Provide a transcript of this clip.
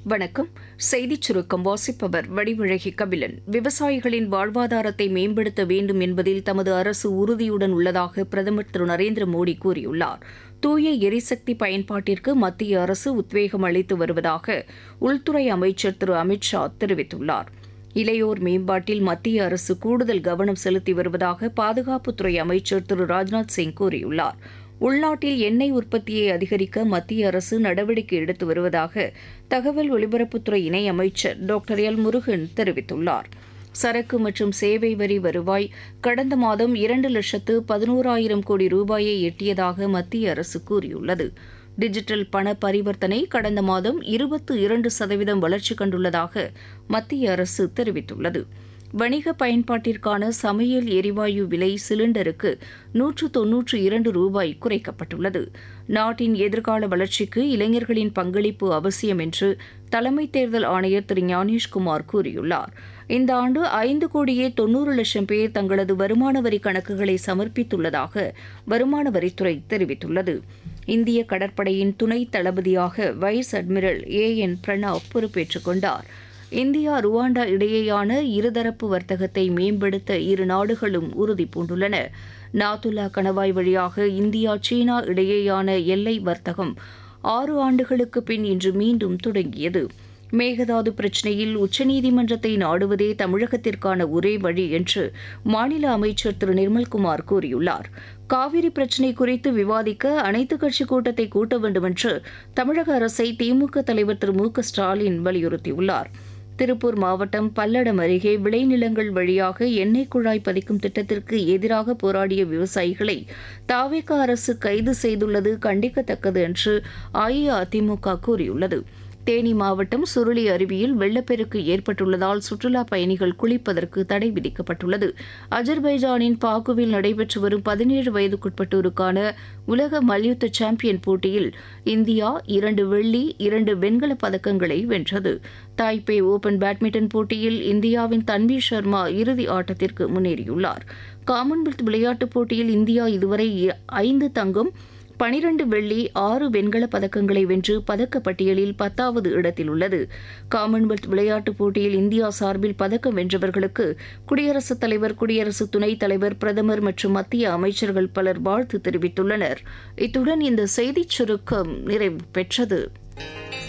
வணக்கம் செய்திச் சுருக்கம் வாசிப்பவர் வடிவழகி கபிலன் விவசாயிகளின் வாழ்வாதாரத்தை மேம்படுத்த வேண்டும் என்பதில் தமது அரசு உறுதியுடன் உள்ளதாக பிரதமர் திரு நரேந்திர மோடி கூறியுள்ளார் தூய எரிசக்தி பயன்பாட்டிற்கு மத்திய அரசு உத்வேகம் அளித்து வருவதாக உள்துறை அமைச்சர் திரு அமித் ஷா தெரிவித்துள்ளார் இளையோர் மேம்பாட்டில் மத்திய அரசு கூடுதல் கவனம் செலுத்தி வருவதாக பாதுகாப்புத்துறை அமைச்சர் திரு ராஜ்நாத் சிங் கூறியுள்ளார் உள்நாட்டில் எண்ணெய் உற்பத்தியை அதிகரிக்க மத்திய அரசு நடவடிக்கை எடுத்து வருவதாக தகவல் ஒலிபரப்புத்துறை இணையமைச்சர் டாக்டர் எல் முருகன் தெரிவித்துள்ளார் சரக்கு மற்றும் சேவை வரி வருவாய் கடந்த மாதம் இரண்டு லட்சத்து பதினோராயிரம் கோடி ரூபாயை எட்டியதாக மத்திய அரசு கூறியுள்ளது டிஜிட்டல் பண பரிவர்த்தனை கடந்த மாதம் இருபத்து இரண்டு சதவீதம் வளர்ச்சி கண்டுள்ளதாக மத்திய அரசு தெரிவித்துள்ளது வணிக பயன்பாட்டிற்கான சமையல் எரிவாயு விலை சிலிண்டருக்கு நூற்று தொன்னூற்று இரண்டு ரூபாய் குறைக்கப்பட்டுள்ளது நாட்டின் எதிர்கால வளர்ச்சிக்கு இளைஞர்களின் பங்களிப்பு அவசியம் என்று தலைமை தேர்தல் ஆணையர் திரு ஞானேஷ்குமார் கூறியுள்ளார் இந்த ஆண்டு ஐந்து கோடியே தொன்னூறு லட்சம் பேர் தங்களது வருமான வரி கணக்குகளை சமர்ப்பித்துள்ளதாக வருமான வரித்துறை தெரிவித்துள்ளது இந்திய கடற்படையின் துணை தளபதியாக vice admiral A N Pranab பொறுப்பேற்றுக் கொண்டார் இந்தியா ருவாண்டா இடையேயான இருதரப்பு வர்த்தகத்தை மேம்படுத்த இரு நாடுகளும் உறுதி பூண்டுள்ளன நாத்துல்லா கணவாய் வழியாக இந்தியா சீனா இடையேயான எல்லை வர்த்தகம் ஆறு ஆண்டுகளுக்கு பின் இன்று மீண்டும் தொடங்கியது மேகதாது பிரச்சினையில் உச்சநீதிமன்றத்தை நாடுவதே தமிழகத்திற்கான ஒரே வழி என்று மாநில அமைச்சர் திரு நிர்மல்குமார் கூறியுள்ளார் காவிரி பிரச்சினை குறித்து விவாதிக்க அனைத்துக் கட்சி கூட்டத்தை கூட்ட வேண்டுமென்று தமிழக அரசை திமுக தலைவர் திரு மு க ஸ்டாலின் வலியுறுத்தியுள்ளார் திருப்பூர் மாவட்டம் பல்லடம் அருகே விளைநிலங்கள் வழியாக எண்ணெய் குழாய் பதிக்கும் திட்டத்திற்கு எதிராக போராடிய விவசாயிகளை தாவேக அரசு கைது செய்துள்ளது கண்டிக்கத்தக்கது என்று அஇஅதிமுக கூறியுள்ளது தேனி மாவட்டம் சுருளி அருவியில் வெள்ளப்பெருக்கு ஏற்பட்டுள்ளதால் சுற்றுலா பயணிகள் குளிப்பதற்கு தடை விதிக்கப்பட்டுள்ளது அஜர்பைஜானின் பாக்குவில் நடைபெற்று வரும் பதினேழு வயதுக்குட்பட்டோருக்கான உலக மல்யுத்த சாம்பியன் போட்டியில் இந்தியா இரண்டு வெள்ளி இரண்டு வெண்கலப் பதக்கங்களை வென்றது தாய்பே ஓபன் பேட்மிண்டன் போட்டியில் இந்தியாவின் தன்வீர் சர்மா இறுதி ஆட்டத்திற்கு முன்னேறியுள்ளார் காமன்வெல்த் விளையாட்டுப் போட்டியில் இந்தியா இதுவரை ஐந்து தங்கம் பனிரண்டு வெள்ளி ஆறு வெண்கலப் பதக்கங்களை வென்று பதக்கப்பட்டியலில் பத்தாவது இடத்தில் உள்ளது காமன்வெல்த் விளையாட்டுப் போட்டியில் இந்தியா சார்பில் பதக்கம் வென்றவர்களுக்கு குடியரசுத் தலைவர் குடியரசு துணைத் தலைவர் பிரதமர் மற்றும் மத்திய அமைச்சர்கள் பலர் வாழ்த்து தெரிவித்துள்ளனர் இத்துடன் இந்த செய்திச் சுருக்கம் நிறைவு பெற்றது